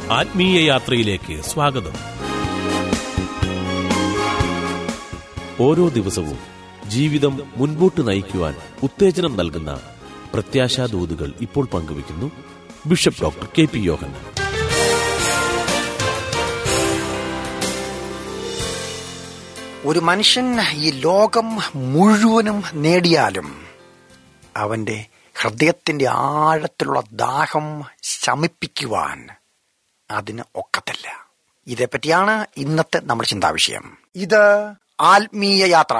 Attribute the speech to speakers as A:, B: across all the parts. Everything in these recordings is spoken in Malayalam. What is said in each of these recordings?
A: ആത്മീയ യാത്രയിലേക്ക് സ്വാഗതം ഓരോ ദിവസവും ജീവിതം മുൻപോട്ട് നയിക്കുവാൻ ഉത്തേജനം നൽകുന്ന പ്രത്യാശാദൂതുകൾ ഇപ്പോൾ പങ്കുവയ്ക്കുന്നു bishop doctor K P Yohannan
B: ഒരു മനുഷ്യൻ ഈ ലോകം മുഴുവനും നേടിയാലും അവന്റെ ഹൃദയത്തിന്റെ ആഴത്തിലുള്ള ദാഹം ശമിപ്പിക്കുവാൻ അതിന് ഒക്കത്തില്ല ഇതേപ്പറ്റിയാണ് ഇന്നത്തെ നമ്മുടെ ചിന്താവിഷയം ഇത് ആത്മീയ യാത്ര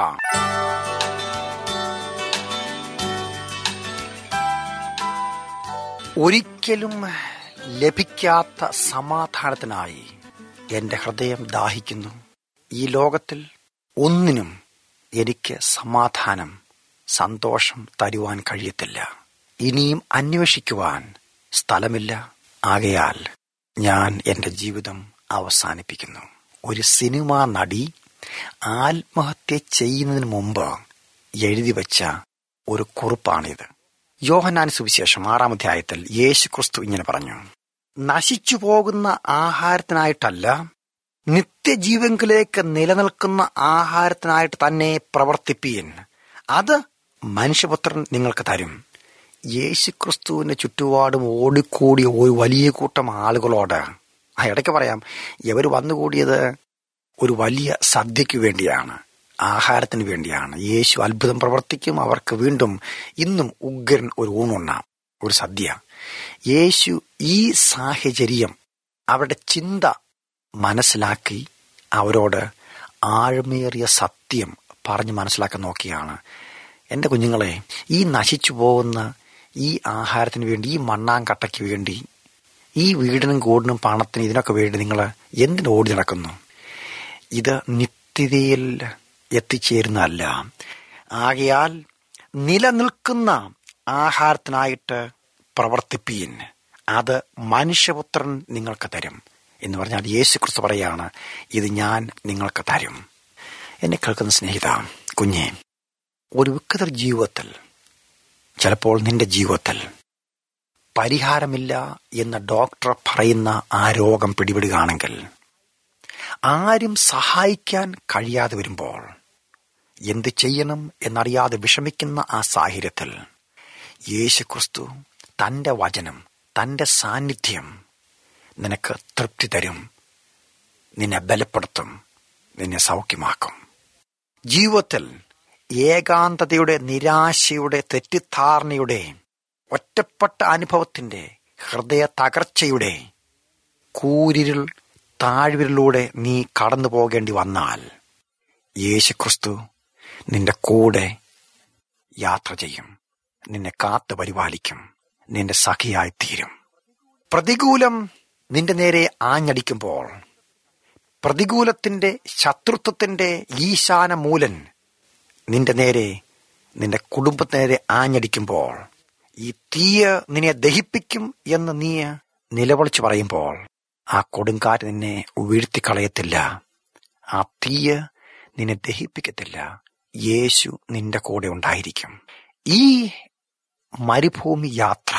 B: ഒരിക്കലും ലഭിക്കാത്ത സമാധാനത്തിനായി എന്റെ ഹൃദയം ദാഹിക്കുന്നു ഈ ലോകത്തിൽ ഒന്നിനും എനിക്ക് സമാധാനം സന്തോഷം തരുവാൻ കഴിയത്തില്ല ഇനിയും അന്വേഷിക്കുവാൻ സ്ഥലമില്ല ആകയാൽ ഞാൻ എന്റെ ജീവിതം അവസാനിപ്പിക്കുന്നു ഒരു സിനിമാ നടി ആത്മഹത്യ ചെയ്യുന്നതിന് മുമ്പ് എഴുതി വച്ച ഒരു കുറിപ്പാണിത് യോഹനാൻ സുവിശേഷം ആറാം അധ്യായത്തിൽ യേശു ക്രിസ്തു ഇങ്ങനെ പറഞ്ഞു നശിച്ചു പോകുന്ന ആഹാരത്തിനായിട്ടല്ല നിത്യജീവങ്കിലേക്ക് നിലനിൽക്കുന്ന ആഹാരത്തിനായിട്ട് തന്നെ പ്രവർത്തിപ്പീൻ അത് മനുഷ്യപുത്രൻ നിങ്ങൾക്ക് തരും യേശുക്രിസ്തുവിന്റെ ചുറ്റുപാടും ഓടിക്കൂടിയ ഒരു വലിയ കൂട്ടം ആളുകളോട് ആ ഇടയ്ക്ക് പറയാം ഇവർ വന്നുകൂടിയത് ഒരു വലിയ സദ്യയ്ക്ക് വേണ്ടിയാണ് ആഹാരത്തിന് വേണ്ടിയാണ് യേശു അത്ഭുതം പ്രവർത്തിക്കും അവർക്ക് വീണ്ടും ഇന്നും ഉഗ്രൻ ഒരു ഊണുണ്ണാം ഒരു സദ്യ യേശു ഈ സാഹചര്യം അവരുടെ ചിന്ത മനസ്സിലാക്കി അവരോട് ആഴമേറിയ സത്യം പറഞ്ഞ് മനസ്സിലാക്കാൻ നോക്കിയാണ് എൻ്റെ കുഞ്ഞുങ്ങളെ ഈ നശിച്ചു പോകുന്ന ഈ ആഹാരത്തിന് വേണ്ടി ഈ മണ്ണാങ്കട്ടയ്ക്ക് വേണ്ടി ഈ വീടിനും കൂടിനും പണത്തിനും ഇതിനൊക്കെ വേണ്ടി നിങ്ങൾ എന്തിനു ഓടി നടക്കുന്നു ഇത് നിത്യതയിൽ എത്തിച്ചേരുന്നതല്ല ആകയാൽ നിലനിൽക്കുന്ന ആഹാരത്തിനായിട്ട് പ്രവർത്തിപ്പീൻ അത് മനുഷ്യപുത്രൻ നിങ്ങൾക്ക് തരും എന്ന് പറഞ്ഞാൽ യേശു ക്രിസ്തു പറയാണ് ഇത് ഞാൻ നിങ്ങൾക്ക് തരും എന്നെ കേൾക്കുന്ന സ്നേഹിത കുഞ്ഞെ ഒരു വിക്കതർ ജീവിതത്തിൽ ചിലപ്പോൾ നിന്റെ ജീവിതത്തിൽ പരിഹാരമില്ല എന്ന് ഡോക്ടർ പറയുന്ന ആ രോഗം പിടിപെടുകയാണെങ്കിൽ ആരും സഹായിക്കാൻ കഴിയാതെ വരുമ്പോൾ എന്ത് ചെയ്യണം എന്നറിയാതെ വിഷമിക്കുന്ന ആ സാഹചര്യത്തിൽ യേശുക്രിസ്തു തന്റെ വചനം തന്റെ സാന്നിധ്യം നിനക്ക് തൃപ്തി തരും നിന്നെ ബലപ്പെടുത്തും നിന്നെ സൗഖ്യമാക്കും ജീവിതത്തിൽ ഏകാന്തതയുടെ നിരാശയുടെ തെറ്റിദ്ധാരണയുടെ ഒറ്റപ്പെട്ട അനുഭവത്തിന്റെ ഹൃദയ തകർച്ചയുടെ കൂരിരുൾ താഴ്വിരലൂടെ നീ കടന്നു പോകേണ്ടി വന്നാൽ യേശുക്രിസ്തു നിന്റെ കൂടെ യാത്ര ചെയ്യും നിന്നെ കാത്തു പരിപാലിക്കും നിന്റെ സഖിയായി തീരും പ്രതികൂലം നിന്റെ നേരെ ആഞ്ഞടിക്കുമ്പോൾ പ്രതികൂലത്തിന്റെ ശത്രുത്വത്തിന്റെ ഈശാന മൂലൻ നിന്റെ നേരെ നിന്റെ കുടുംബത്തിനേരെ ആഞ്ഞടിക്കുമ്പോൾ ഈ തീയ നിന്നെ ദഹിപ്പിക്കും എന്ന് നീ നിലവിളിച്ചു പറയുമ്പോൾ ആ കൊടുങ്കാറ്റ് നിന്നെ വീഴ്ത്തിക്കളയത്തില്ല ആ തീയ നിന്നെ ദഹിപ്പിക്കത്തില്ല യേശു നിന്റെ കൂടെ ഉണ്ടായിരിക്കും ഈ മരുഭൂമി യാത്ര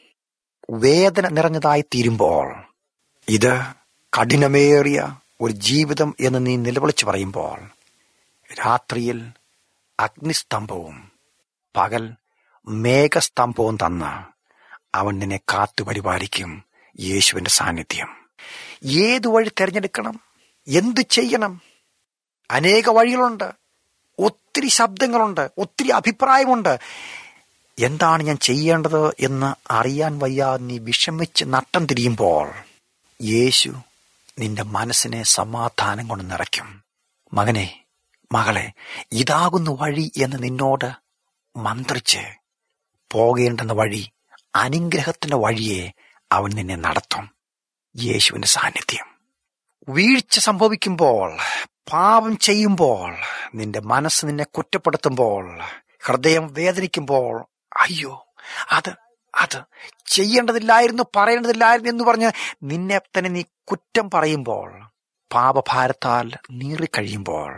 B: വേദന നിറഞ്ഞതായി തീരുമ്പോൾ ഇത് കഠിനമേറിയ ഒരു ജീവിതം എന്ന് നീ നിലവിളിച്ചു പറയുമ്പോൾ രാത്രിയിൽ അഗ്നിസ്തംഭവും പകൽ മേഘസ്തംഭവും തന്ന് അവൻ നിന്നെ കാത്തു പരിപാലിക്കും യേശുവിന്റെ സാന്നിധ്യം ഏതു വഴി തിരഞ്ഞെടുക്കണം എന്തു ചെയ്യണം അനേക വഴികളുണ്ട് ഒത്തിരി ശബ്ദങ്ങളുണ്ട് ഒത്തിരി അഭിപ്രായമുണ്ട് എന്താണ് ഞാൻ ചെയ്യേണ്ടത് എന്ന് അറിയാൻ വയ്യാതെ നീ വിഷമിച്ച് നട്ടം തിരിയുമ്പോൾ യേശു നിന്റെ മനസ്സിനെ സമാധാനം കൊണ്ട് നിറയ്ക്കും മകനെ മകളെ ഇതാകുന്ന വഴി എന്ന് നിന്നോട് മന്ത്രിച്ച് പോകേണ്ടുന്ന വഴി അനുഗ്രഹത്തിന്റെ വഴിയെ അവൻ നിന്നെ നടത്തും യേശുവിന്റെ സാന്നിധ്യം വീഴ്ച സംഭവിക്കുമ്പോൾ പാപം ചെയ്യുമ്പോൾ നിന്റെ മനസ്സ് നിന്നെ കുറ്റപ്പെടുത്തുമ്പോൾ ഹൃദയം വേദനിക്കുമ്പോൾ അയ്യോ അത് അത് ചെയ്യേണ്ടതില്ലായിരുന്നു പറയേണ്ടതില്ലായിരുന്നു എന്ന് പറഞ്ഞ് നിന്നെ തന്നെ നീ കുറ്റം പറയുമ്പോൾ പാപഭാരത്താൽ നീറിക്കഴിയുമ്പോൾ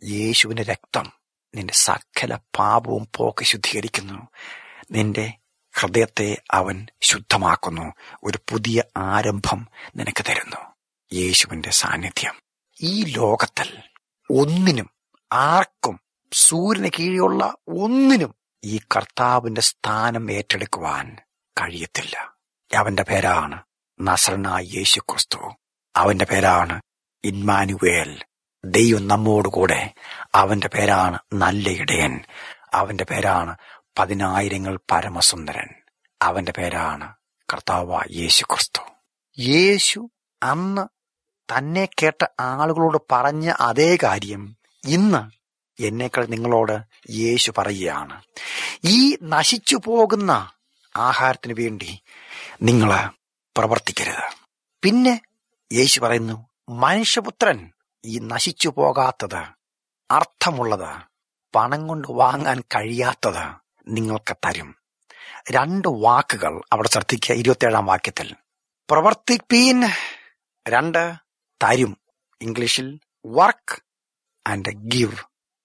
B: യേശുവിന്റെ രക്തം നിന്റെ സകല പാപവും പോക്ക് ശുദ്ധീകരിക്കുന്നു നിന്റെ ഹൃദയത്തെ അവൻ ശുദ്ധമാക്കുന്നു ഒരു പുതിയ ആരംഭം നിനക്ക് തരുന്നു യേശുവിന്റെ സാന്നിധ്യം ഈ ലോകത്തിൽ ഒന്നിനും ആർക്കും സൂര്യന് കീഴിലുള്ള ഒന്നിനും ഈ കർത്താവിന്റെ സ്ഥാനം ഏറ്റെടുക്കുവാൻ കഴിയത്തില്ല അവന്റെ പേരാണ് നസറനായ യേശു ക്രിസ്തു അവന്റെ പേരാണ് ഇൻമാനുവേൽ ദൈവം നമ്മോടുകൂടെ അവന്റെ പേരാണ് നല്ല ഇടയൻ അവന്റെ പേരാണ് പതിനായിരങ്ങൾ പരമസുന്ദരൻ അവന്റെ പേരാണ് കർത്താവ യേശു ക്രിസ്തു യേശു അന്ന് തന്നെ കേട്ട ആളുകളോട് പറഞ്ഞ അതേ കാര്യം ഇന്ന് എന്നേക്കാൾ നിങ്ങളോട് യേശു പറയുകയാണ് ഈ നശിച്ചു പോകുന്ന ആഹാരത്തിന് വേണ്ടി നിങ്ങൾ പ്രവർത്തിക്കരുത് പിന്നെ യേശു പറയുന്നു മനുഷ്യപുത്രൻ ഈ നശിച്ചു പോകാത്തത് അർത്ഥമുള്ളത് പണം കൊണ്ട് വാങ്ങാൻ കഴിയാത്തത് നിങ്ങൾക്ക് തരും രണ്ട് വാക്കുകൾ അവിടെ ശ്രദ്ധിക്കുക ഇരുപത്തിയേഴാം വാക്യത്തിൽ പ്രവർത്തിപ്പീൻ രണ്ട് തരും ഇംഗ്ലീഷിൽ വർക്ക് ആൻഡ് ഗിവ്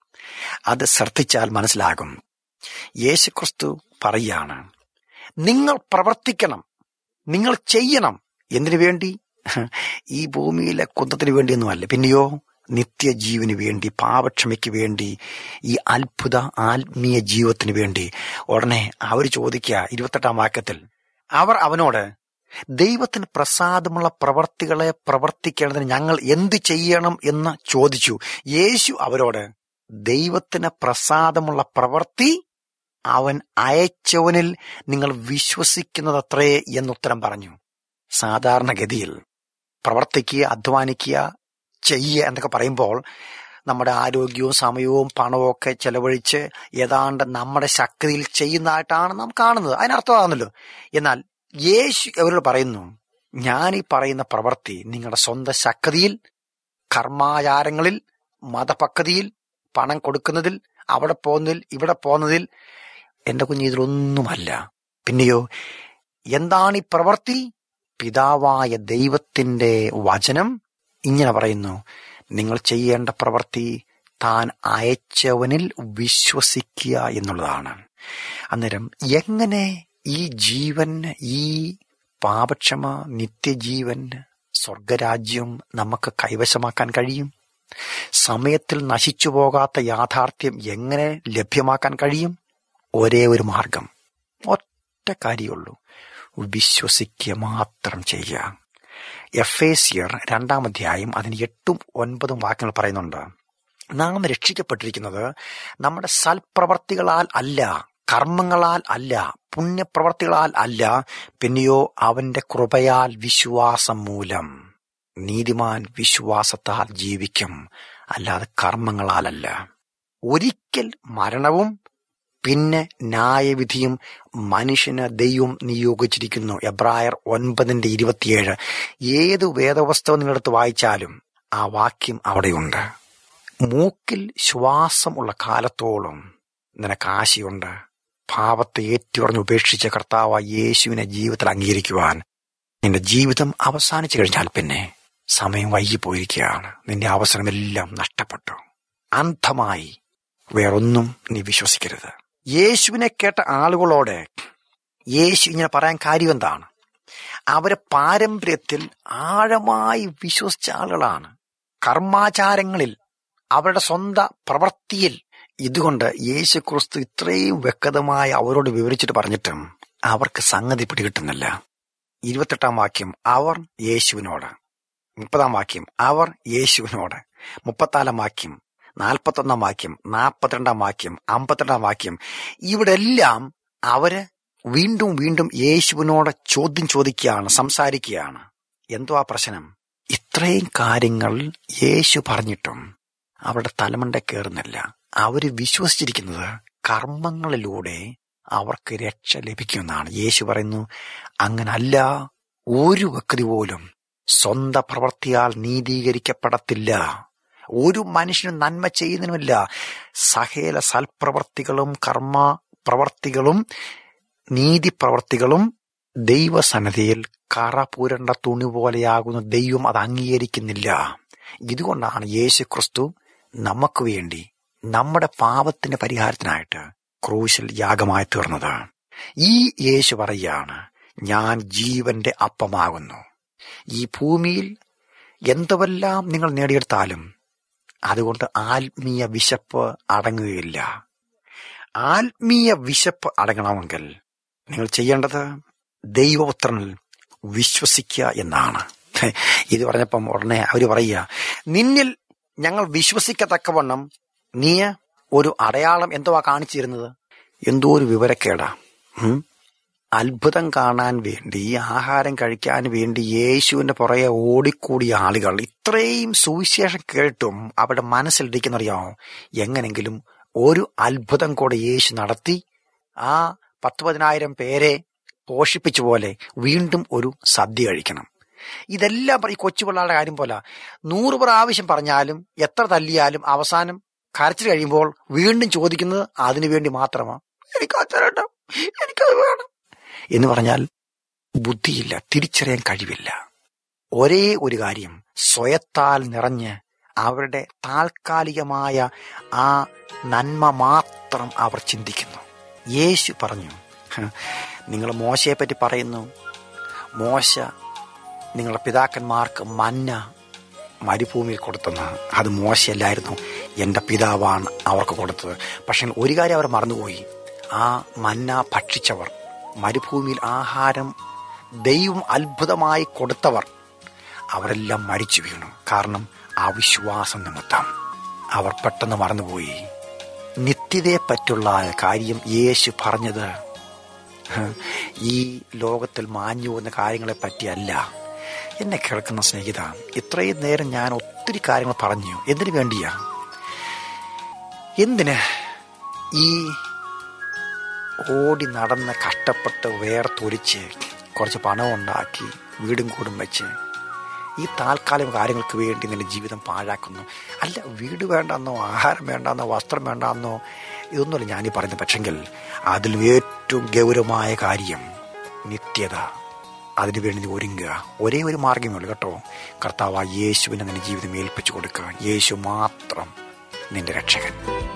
B: അത് ശ്രദ്ധിച്ചാൽ മനസ്സിലാകും യേശുക്രിസ്തു പറയാണ് നിങ്ങൾ പ്രവർത്തിക്കണം നിങ്ങൾ ചെയ്യണം എന്തിനു വേണ്ടി ഈ ഭൂമിയിലെ കുന്തത്തിന് വേണ്ടിയൊന്നുമല്ല പിന്നെയോ നിത്യജീവന് വേണ്ടി പാപക്ഷമയ്ക്ക് വേണ്ടി ഈ അത്ഭുത ആത്മീയ ജീവിതത്തിന് വേണ്ടി ഉടനെ അവർ ചോദിക്കുക ഇരുപത്തെട്ടാം വാക്യത്തിൽ അവർ അവനോട് ദൈവത്തിന് പ്രസാദമുള്ള പ്രവർത്തികളെ പ്രവർത്തിക്കേണ്ടതിന് ഞങ്ങൾ എന്തു ചെയ്യണം എന്ന് ചോദിച്ചു യേശു അവരോട് ദൈവത്തിന് പ്രസാദമുള്ള പ്രവൃത്തി അവൻ അയച്ചവനിൽ നിങ്ങൾ വിശ്വസിക്കുന്നതത്രേ എന്നുത്തരം പറഞ്ഞു സാധാരണഗതിയിൽ പ്രവർത്തിക്കുക അധ്വാനിക്കുക ചെയ്യുക എന്നൊക്കെ പറയുമ്പോൾ നമ്മുടെ ആരോഗ്യവും സമയവും പണവും ഒക്കെ ചെലവഴിച്ച് ഏതാണ്ട് നമ്മുടെ ശക്തിയിൽ ചെയ്യുന്നതായിട്ടാണ് നാം കാണുന്നത് അതിനർത്ഥമാകുന്നല്ലോ എന്നാൽ യേശു അവരോട് പറയുന്നു ഞാൻ ഈ പറയുന്ന പ്രവൃത്തി നിങ്ങളുടെ സ്വന്തം ശക്തിയിൽ കർമാചാരങ്ങളിൽ മതപക്വതയിൽ പണം കൊടുക്കുന്നതിൽ അവിടെ പോകുന്നതിൽ ഇവിടെ പോകുന്നതിൽ എന്റെ കുഞ്ഞ് ഇതിലൊന്നുമല്ല പിന്നെയോ എന്താണ് ഈ പ്രവൃത്തി പിതാവായ ദൈവത്തിന്റെ വചനം ഇങ്ങനെ പറയുന്നു നിങ്ങൾ ചെയ്യേണ്ട പ്രവൃത്തി താൻ അയച്ചവനിൽ വിശ്വസിക്കുക എന്നുള്ളതാണ് അന്നേരം എങ്ങനെ ഈ ജീവൻ ഈ പാപക്ഷമ നിത്യജീവൻ സ്വർഗരാജ്യം നമുക്ക് കൈവശമാക്കാൻ കഴിയും സമയത്തിൽ നശിച്ചു പോകാത്ത യാഥാർത്ഥ്യം എങ്ങനെ ലഭ്യമാക്കാൻ കഴിയും ഒരേ ഒരു മാർഗം ഒറ്റ കാര്യമുള്ളൂ വിശ്വസിക്കുക മാത്രം ചെയ്യുക എഫ് എ സിയർ രണ്ടാം അധ്യായം അതിന് എട്ടും ഒൻപതും വാക്യങ്ങൾ പറയുന്നുണ്ട് നാം രക്ഷിക്കപ്പെട്ടിരിക്കുന്നത് നമ്മുടെ സൽപ്രവർത്തികളാൽ അല്ല കർമ്മങ്ങളാൽ അല്ല പുണ്യപ്രവർത്തികളാൽ അല്ല പിന്നെയോ അവന്റെ കൃപയാൽ വിശ്വാസം മൂലം നീതിമാൻ വിശ്വാസത്താൽ ജീവിക്കും അല്ലാതെ കർമ്മങ്ങളാലല്ല ഒരിക്കൽ മരണവും പിന്നെ ന്യായവിധിയും മനുഷ്യന് ദൈവം നിയോഗിച്ചിരിക്കുന്നു എബ്രായർ ഒൻപതിന്റെ ഇരുപത്തിയേഴ് ഏത് വേദവസ്തവം നിങ്ങളെടുത്ത് വായിച്ചാലും ആ വാക്യം അവിടെയുണ്ട് മൂക്കിൽ ശ്വാസമുള്ള കാലത്തോളം നിനക്ക് ആശയുണ്ട് പാപത്തെ ഏറ്റുപറഞ്ഞ് ഉപേക്ഷിച്ച കർത്താവ് യേശുവിനെ ജീവിതത്തിൽ അംഗീകരിക്കുവാൻ നിന്റെ ജീവിതം അവസാനിച്ചു കഴിഞ്ഞാൽ പിന്നെ സമയം വൈകിപ്പോയിരിക്കുകയാണ് നിന്റെ അവസരമെല്ലാം നഷ്ടപ്പെട്ടു അന്ധമായി വേറൊന്നും നീ വിശ്വസിക്കരുത് യേശുവിനെ കേട്ട ആളുകളോട് യേശു ഇങ്ങനെ പറയാൻ കാര്യം എന്താണ് അവര് പാരമ്പര്യത്തിൽ ആഴമായി വിശ്വസിച്ച ആളുകളാണ് കർമാചാരങ്ങളിൽ അവരുടെ സ്വന്തം പ്രവൃത്തിയിൽ ഇതുകൊണ്ട് യേശു ക്രിസ്തു ഇത്രയും വ്യക്തമായി അവരോട് വിവരിച്ചിട്ട് പറഞ്ഞിട്ടും അവർക്ക് സംഗതി പിടികിട്ടുന്നില്ല ഇരുപത്തെട്ടാം വാക്യം അവർ യേശുവിനോട് മുപ്പതാം വാക്യം അവർ യേശുവിനോട് മുപ്പത്തിനാലാം വാക്യം നാൽപ്പത്തൊന്നാം വാക്യം നാൽപ്പത്തിരണ്ടാം വാക്യം അമ്പത്തിരണ്ടാം വാക്യം ഇവിടെ എല്ലാം അവര് വീണ്ടും വീണ്ടും യേശുവിനോട് ചോദ്യം ചോദിക്കുകയാണ് സംസാരിക്കുകയാണ് എന്തോ ആ പ്രശ്നം ഇത്രയും കാര്യങ്ങൾ യേശു പറഞ്ഞിട്ടും അവരുടെ തലമണ്ട കയറുന്നില്ല അവര് വിശ്വസിച്ചിരിക്കുന്നത് കർമ്മങ്ങളിലൂടെ അവർക്ക് രക്ഷ ലഭിക്കുമെന്നാണ് യേശു പറയുന്നു അങ്ങനല്ല ഒരു വ്യക്തി പോലും സ്വന്തം പ്രവൃത്തിയാൽ നീതീകരിക്കപ്പെടത്തില്ല ഒരു മനുഷ്യനും നന്മ ചെയ്യുന്നതിനുമില്ല സകല സൽപ്രവർത്തികളും കർമ്മ പ്രവർത്തികളും നീതിപ്രവർത്തികളും ദൈവസന്നദ്ധയിൽ കറ പൂരണ്ട തുണി പോലെയാകുന്ന ദൈവം അത് അംഗീകരിക്കുന്നില്ല ഇതുകൊണ്ടാണ് യേശു ക്രിസ്തു നമുക്ക് വേണ്ടി നമ്മുടെ പാപത്തിന്റെ പരിഹാരത്തിനായിട്ട് ക്രൂശിൽ യാഗമായി തീർന്നത് ഈ യേശു പറയാണ് ഞാൻ ജീവന്റെ അപ്പമാകുന്നു ഈ ഭൂമിയിൽ എന്തുവെല്ലാം നിങ്ങൾ നേടിയെടുത്താലും അതുകൊണ്ട് ആത്മീയ വിശപ്പ് അടങ്ങുകയില്ല ആത്മീയ വിശപ്പ് അടങ്ങണമെങ്കിൽ നിങ്ങൾ ചെയ്യേണ്ടത് ദൈവപുത്രനിൽ വിശ്വസിക്കുക എന്നാണ് ഇത് പറഞ്ഞപ്പം ഉടനെ അവര് പറയുക നിന്നിൽ ഞങ്ങൾ വിശ്വസിക്കത്തക്കവണ്ണം നീ ഒരു അടയാളം എന്തുവാ കാണിച്ചിരുന്നത് എന്തോ ഒരു വിവരക്കേടാ ഉം? അത്ഭുതം കാണാൻ വേണ്ടി ആഹാരം കഴിക്കാൻ വേണ്ടി യേശുവിന്റെ പുറകെ ഓടിക്കൂടിയ ആളുകൾ ഇത്രയും സുവിശേഷം കേട്ടും അവരുടെ മനസ്സിലിരിക്കുന്നറിയാമോ എങ്ങനെങ്കിലും ഒരു അത്ഭുതം കൂടെ യേശു നടത്തി ആ പത്ത് പതിനായിരം പേരെ പോഷിപ്പിച്ച പോലെ വീണ്ടും ഒരു സദ്യ കഴിക്കണം ഇതെല്ലാം ഈ കൊച്ചു പിള്ളേരുടെ കാര്യം പോലെ നൂറ് പ്രാവശ്യം പറഞ്ഞാലും എത്ര തല്ലിയാലും അവസാനം കരച്ചിൽ കഴിയുമ്പോൾ വീണ്ടും ചോദിക്കുന്നത് അതിനു വേണ്ടി മാത്രമാണ് എനിക്ക് അച്ഛനേട്ടാ എനിക്കത് വേണം എന്ന് പറഞ്ഞാൽ ബുദ്ധിയില്ല തിരിച്ചറിയാൻ കഴിവില്ല ഒരേ ഒരു കാര്യം സ്വയത്താൽ നിറഞ്ഞ് അവരുടെ താൽക്കാലികമായ ആ നന്മ മാത്രം അവർ ചിന്തിക്കുന്നു യേശു പറഞ്ഞു നിങ്ങൾ മോശയെ പറ്റി പറയുന്നു മോശ നിങ്ങളുടെ പിതാക്കന്മാർക്ക് മന്ന മരുഭൂമിയിൽ കൊടുത്തെന്ന് അത് മോശയല്ലായിരുന്നു എൻ്റെ പിതാവാണ് അവർക്ക് കൊടുത്തത് പക്ഷെ ഒരു കാര്യം അവർ മറന്നുപോയി ആ മന്ന ഭക്ഷിച്ചവർ മരുഭൂമിയിൽ ആഹാരം ദൈവം അത്ഭുതമായി കൊടുത്തവർ അവരെല്ലാം മരിച്ചു വീണു കാരണം അവിശ്വാസം നിമിത്തം അവർ പെട്ടെന്ന് മറന്നുപോയി നിത്യതയെ പറ്റുള്ള കാര്യം യേശു പറഞ്ഞത് ഈ ലോകത്തിൽ മാഞ്ഞു പോകുന്ന കാര്യങ്ങളെ പറ്റിയല്ല എന്നെ കേൾക്കുന്ന സ്നേഹിത ഇത്രയും നേരം ഞാൻ ഒത്തിരി കാര്യങ്ങൾ പറഞ്ഞു എന്തിനു വേണ്ടിയാ എന്തിന് ഈ ഓടി നടന്ന് കഷ്ടപ്പെട്ട് വേർത്തൊലിച്ച് കുറച്ച് പണം ഉണ്ടാക്കി വീടും കൂടും വെച്ച് ഈ താൽക്കാലിക കാര്യങ്ങൾക്ക് വേണ്ടി നിന്റെ ജീവിതം പാഴാക്കുന്നു അല്ല വീട് വേണ്ടെന്നോ ആഹാരം വേണ്ടെന്നോ വസ്ത്രം വേണ്ടെന്നോ ഇതൊന്നുമല്ല ഞാനീ പറയുന്നത് പക്ഷെങ്കിൽ അതിൽ ഏറ്റവും ഗൗരവമായ കാര്യം നിത്യത അതിനുവേണ്ടി നീ ഒരുങ്ങുക ഒരേ ഒരു മാർഗമേ ഉള്ളൂ കേട്ടോ കർത്താവ് യേശുവിനെ നിന്റെ ജീവിതം ഏൽപ്പിച്ചു കൊടുക്കുക യേശു മാത്രം നിന്റെ രക്ഷകൻ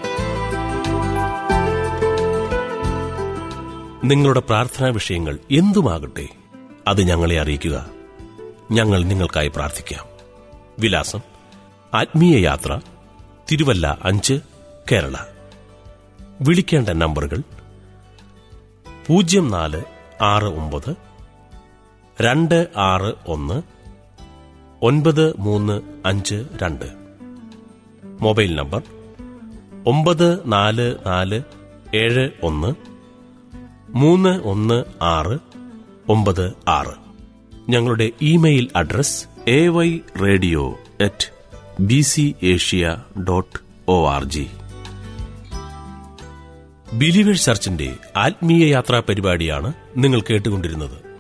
A: നിങ്ങളുടെ പ്രാർത്ഥനാ വിഷയങ്ങൾ എന്തുമാകട്ടെ അത് ഞങ്ങളെ അറിയിക്കുക ഞങ്ങൾ നിങ്ങൾക്കായി പ്രാർത്ഥിക്കാം വിലാസം ആത്മീയ യാത്ര തിരുവല്ല അഞ്ച് കേരള വിളിക്കേണ്ട നമ്പറുകൾ പൂജ്യം നാല് ആറ് ഒമ്പത് രണ്ട് ആറ് ഒന്ന് ഒൻപത് മൂന്ന് അഞ്ച് രണ്ട് മൊബൈൽ നമ്പർ ഒമ്പത് നാല് നാല് ഏഴ് ഒന്ന് മൂന്ന് ഒന്ന് ആറ് ഒമ്പത് ആറ് ഞങ്ങളുടെ email address A Y radio at B C Asia dot O R G believers ചർച്ചിന്റെ ആത്മീയ യാത്രാ പരിപാടിയാണ് നിങ്ങൾ കേട്ടുകൊണ്ടിരുന്നത്